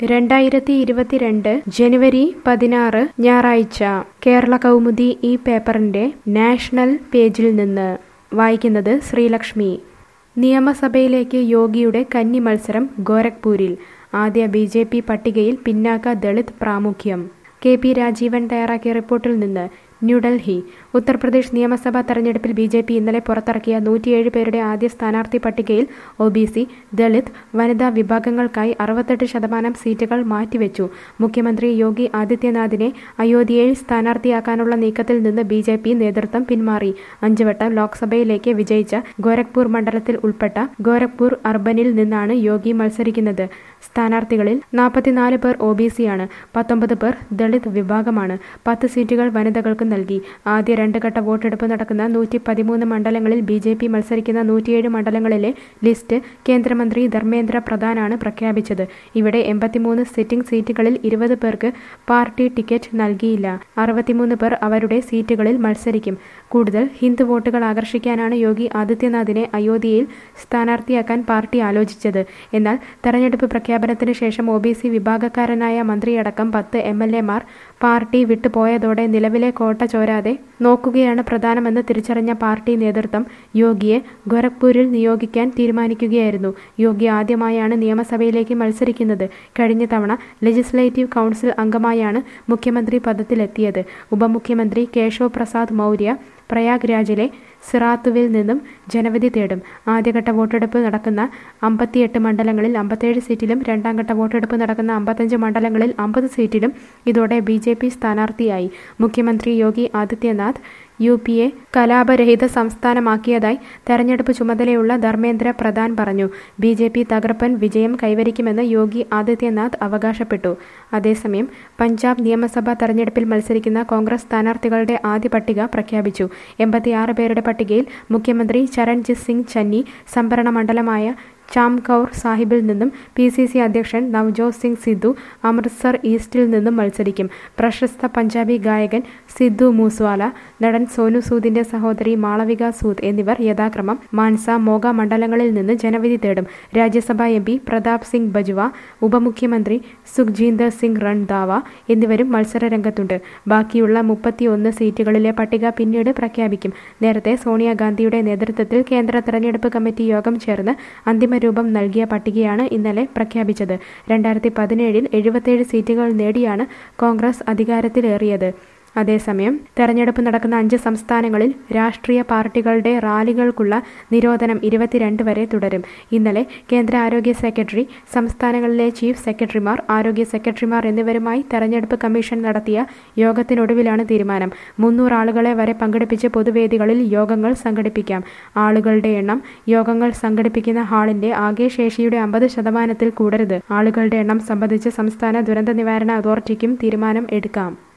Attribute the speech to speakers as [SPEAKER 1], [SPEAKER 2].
[SPEAKER 1] രണ്ടായിരത്തി ഇരുപത്തിരണ്ട് ജനുവരി പതിനാറ് ഞായറാഴ്ച കേരള കൗമുദി ഈ പേപ്പറിന്റെ നാഷണൽ പേജിൽ നിന്ന് വായിക്കുന്നത് ശ്രീലക്ഷ്മി നിയമസഭയിലേക്ക് യോഗിയുടെ കന്നി മത്സരം ഗോരഖ്പൂരിൽ ആദ്യ ബി ജെ പി പട്ടികയിൽ പിന്നാക്ക ദളിത് പ്രാമുഖ്യം കെ പി രാജീവൻ തയ്യാറാക്കിയ റിപ്പോർട്ടിൽ നിന്ന് ന്യൂഡൽഹി ഉത്തർപ്രദേശ് നിയമസഭാ തെരഞ്ഞെടുപ്പിൽ ബി ജെ പി ഇന്നലെ പുറത്തിറക്കിയ നൂറ്റിയേഴ് പേരുടെ ആദ്യ സ്ഥാനാർത്ഥി പട്ടികയിൽ ഒ ബി സി ദളിത് വനിതാ വിഭാഗങ്ങൾക്കായി അറുപത്തെട്ട് ശതമാനം സീറ്റുകൾ മാറ്റിവെച്ചു മുഖ്യമന്ത്രി യോഗി ആദിത്യനാഥിനെ അയോധ്യയിൽ സ്ഥാനാർത്ഥിയാക്കാനുള്ള നീക്കത്തിൽ നിന്ന് ബി ജെ പി നേതൃത്വം പിന്മാറി അഞ്ചു വട്ടം ലോക്സഭയിലേക്ക് വിജയിച്ച ഗോരഖ്പൂർ മണ്ഡലത്തിൽ ഉൾപ്പെട്ട ഗോരഖ്പൂർ അർബനിൽ നിന്നാണ് യോഗി മത്സരിക്കുന്നത് സ്ഥാനാർത്ഥികളിൽ നാൽപ്പത്തിനാല് പേർ ഒ ബി സിയാണ് പത്തൊമ്പത് പേർ ദളിത് വിഭാഗമാണ് പത്ത് സീറ്റുകൾ വനിതകൾക്ക് നൽകി ആദ്യ രണ്ട് ഘട്ട വോട്ടെടുപ്പ് നടക്കുന്ന നൂറ്റി പതിമൂന്ന് മണ്ഡലങ്ങളിൽ ബി ജെ പി മത്സരിക്കുന്ന നൂറ്റിയേഴ് മണ്ഡലങ്ങളിലെ ലിസ്റ്റ് കേന്ദ്രമന്ത്രി ധർമ്മേന്ദ്ര പ്രധാനാണ് പ്രഖ്യാപിച്ചത് ഇവിടെ എൺപത്തിമൂന്ന് സിറ്റിംഗ് സീറ്റുകളിൽ ഇരുപത് പേർക്ക് പാർട്ടി ടിക്കറ്റ് നൽകിയില്ല അറുപത്തിമൂന്ന് പേർ അവരുടെ സീറ്റുകളിൽ മത്സരിക്കും കൂടുതൽ ഹിന്ദു വോട്ടുകൾ ആകർഷിക്കാനാണ് യോഗി ആദിത്യനാഥിനെ അയോധ്യയിൽ സ്ഥാനാർത്ഥിയാക്കാൻ പാർട്ടി ആലോചിച്ചത് എന്നാൽ തെരഞ്ഞെടുപ്പ് പ്രഖ്യാപനത്തിന് ശേഷം ഒ ബി സി വിഭാഗക്കാരനായ മന്ത്രിയടക്കം പത്ത് എം എൽ എമാർ പാർട്ടി വിട്ടുപോയതോടെ നിലവിലെ കോട്ട ചോരാതെ നോക്കുകയാണ് പ്രധാനമെന്ന് തിരിച്ചറിഞ്ഞ പാർട്ടി നേതൃത്വം യോഗിയെ ഗോരഖ്പൂരിൽ നിയോഗിക്കാൻ തീരുമാനിക്കുകയായിരുന്നു യോഗി ആദ്യമായാണ് നിയമസഭയിലേക്ക് മത്സരിക്കുന്നത് കഴിഞ്ഞ തവണ ലെജിസ്ലേറ്റീവ് കൗൺസിൽ അംഗമായാണ് മുഖ്യമന്ത്രി പദത്തിലെത്തിയത് ഉപമുഖ്യമന്ത്രി കേശവ് പ്രസാദ് മൗര്യ പ്രയാഗ്രാജിലെ സിറാത്തുവിൽ നിന്നും ജനവിധി തേടും ആദ്യഘട്ട വോട്ടെടുപ്പ് നടക്കുന്ന അമ്പത്തിയെട്ട് മണ്ഡലങ്ങളിൽ അമ്പത്തേഴ് സീറ്റിലും രണ്ടാം ഘട്ട വോട്ടെടുപ്പ് നടക്കുന്ന അമ്പത്തഞ്ച് മണ്ഡലങ്ങളിൽ അമ്പത് സീറ്റിലും ഇതോടെ ബി ജെ പി സ്ഥാനാർത്ഥിയായി മുഖ്യമന്ത്രി യോഗി ആദിത്യനാഥ് യു പി എ കലാപരഹിത സംസ്ഥാനമാക്കിയതായി തെരഞ്ഞെടുപ്പ് ചുമതലയുള്ള ധർമ്മേന്ദ്ര പ്രധാൻ പറഞ്ഞു ബി ജെ പി തകർപ്പൻ വിജയം കൈവരിക്കുമെന്ന് യോഗി ആദിത്യനാഥ് അവകാശപ്പെട്ടു അതേസമയം പഞ്ചാബ് നിയമസഭാ തെരഞ്ഞെടുപ്പിൽ മത്സരിക്കുന്ന കോൺഗ്രസ് സ്ഥാനാർത്ഥികളുടെ ആദ്യ പട്ടിക പ്രഖ്യാപിച്ചു എൺപത്തിയാറ് പേരുടെ പട്ടികയിൽ മുഖ്യമന്ത്രി ചരൺജിത് സിംഗ് ചന്നി സംഭരണ മണ്ഡലമായ ചാംകൗർ സാഹിബിൽ നിന്നും പി സി സി അധ്യക്ഷൻ നവ്ജോത് സിംഗ് സിദ്ധു അമൃത്സർ ഈസ്റ്റിൽ നിന്നും മത്സരിക്കും പ്രശസ്ത പഞ്ചാബി ഗായകൻ സിദ്ധു മൂസ്വാല നടൻ സോനു സൂദിന്റെ സഹോദരി മാളവിക സൂദ് എന്നിവർ യഥാക്രമം മാൻസ മോഗ മണ്ഡലങ്ങളിൽ നിന്ന് ജനവിധി തേടും രാജ്യസഭാ എം പി പ്രതാപ് സിംഗ് ബജ്വ ഉപമുഖ്യമന്ത്രി സുഖ്ജീന്ദർ സിംഗ് റൺദാവ എന്നിവരും മത്സര രംഗത്തുണ്ട് ബാക്കിയുള്ള മുപ്പത്തിയൊന്ന് സീറ്റുകളിലെ പട്ടിക പിന്നീട് പ്രഖ്യാപിക്കും നേരത്തെ സോണിയാഗാന്ധിയുടെ നേതൃത്വത്തിൽ കേന്ദ്ര തെരഞ്ഞെടുപ്പ് കമ്മിറ്റി യോഗം ചേർന്ന് അന്തിമ രൂപം നൽകിയ പട്ടികയാണ് ഇന്നലെ പ്രഖ്യാപിച്ചത് രണ്ടായിരത്തി പതിനേഴിൽ എഴുപത്തേഴ് സീറ്റുകൾ നേടിയാണ് കോൺഗ്രസ് അധികാരത്തിലേറിയത് അതേസമയം തെരഞ്ഞെടുപ്പ് നടക്കുന്ന അഞ്ച് സംസ്ഥാനങ്ങളിൽ രാഷ്ട്രീയ പാർട്ടികളുടെ റാലികൾക്കുള്ള നിരോധനം ഇരുപത്തിരണ്ട് വരെ തുടരും ഇന്നലെ കേന്ദ്ര ആരോഗ്യ സെക്രട്ടറി സംസ്ഥാനങ്ങളിലെ ചീഫ് സെക്രട്ടറിമാർ ആരോഗ്യ സെക്രട്ടറിമാർ എന്നിവരുമായി തെരഞ്ഞെടുപ്പ് കമ്മീഷൻ നടത്തിയ യോഗത്തിനൊടുവിലാണ് തീരുമാനം മുന്നൂറ് ആളുകളെ വരെ പങ്കെടുപ്പിച്ച് പൊതുവേദികളിൽ യോഗങ്ങൾ സംഘടിപ്പിക്കാം ആളുകളുടെ എണ്ണം യോഗങ്ങൾ സംഘടിപ്പിക്കുന്ന ഹാളിന്റെ ആകെ ശേഷിയുടെ അമ്പത് ശതമാനത്തിൽ കൂടരുത് ആളുകളുടെ എണ്ണം സംബന്ധിച്ച് സംസ്ഥാന ദുരന്ത നിവാരണ അതോറിറ്റിക്കും തീരുമാനം എടുക്കാം